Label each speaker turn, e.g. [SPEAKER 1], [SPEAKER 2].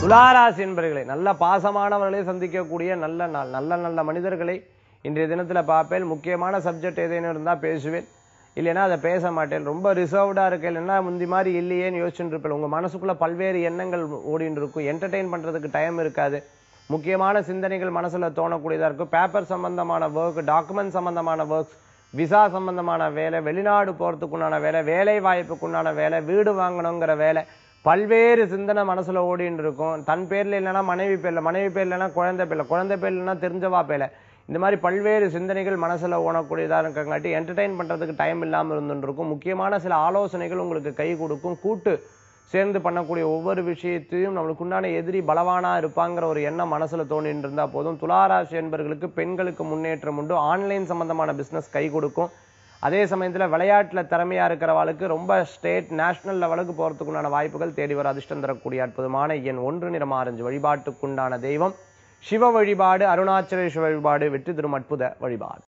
[SPEAKER 1] துளாராசி என்பர்களை நல்ல பாசமானவர்களை சந்திக்கக்கூடிய நல்ல நாள் நல்ல நல்ல மனிதர்களை இன்றைய தினத்துல பார்ப்பேன் முக்கியமான சப்ஜெக்ட் ஏதேனும் இருந்தா பேசுவேன் இல்லைன்னா அதை பேச மாட்டேன் ரொம்ப ரிசர்வ்டா இருக்க இல்லைன்னா முந்தி மாதிரி இல்லையேன்னு யோசிச்சுட்டு இருப்பேன் உங்க மனசுக்குள்ள பல்வேறு எண்ணங்கள் ஓடிட்டு இருக்கும் என்டர்டெயின் பண்றதுக்கு டைம் இருக்காது முக்கியமான சிந்தனைகள் மனசுல தோணக்கூடியதா இருக்கும் பேப்பர் சம்பந்தமான ஒர்க் டாக்குமெண்ட் சம்பந்தமான ஒர்க்ஸ் விசா சம்பந்தமான வேலை வெளிநாடு போறதுக்குண்டான வேலை வேலை வாய்ப்புக்குண்டான வேலை வீடு வாங்கணுங்கிற வேலை பல்வேறு சிந்தனை மனசுல ஓடின்னு இருக்கும் தன் பேர்ல இல்லைன்னா மனைவி பேர்ல மனைவி பேர்ல இல்லைன்னா குழந்தை பேர்ல குழந்தை பேர்ல இல்லைன்னா தெரிஞ்சவா பேர்ல இந்த மாதிரி பல்வேறு சிந்தனைகள் மனசுல ஓடக்கூடியதா இருக்கங்காட்டி என்டர்டைன் பண்றதுக்கு டைம் இல்லாம இருந்துட்டு இருக்கும் முக்கியமான சில ஆலோசனைகள் உங்களுக்கு கை கொடுக்கும் கூட்டு சேர்ந்து பண்ணக்கூடிய ஒவ்வொரு விஷயத்தையும் நம்மளுக்கு உண்டான எதிரி பலவானா இருப்பாங்கிற ஒரு எண்ணம் மனசுல தோணிட்டு இருந்தா போதும் துளாராசி என்பர்களுக்கு பெண்களுக்கு முன்னேற்றம் உண்டு ஆன்லைன் சம்பந்தமான பிசினஸ் கை கொடுக்கும் அதே சமயத்துல விளையாட்டுல திறமையா இருக்கிறவாளுக்கு ரொம்ப ஸ்டேட் நேஷனல் லெவலுக்கு போறதுக்குண்டான வாய்ப்புகள் தேடி வர அதிர்ஷ்டம் தரக்கூடிய அற்புதமான எண் ஒன்று நிறம் ஆரஞ்சு வழிபாட்டுக்குண்டான தெய்வம் சிவ வழிபாடு அருணாச்சலேஸ்வர வழிபாடு வெற்றி தரும் அற்புத வழிபாடு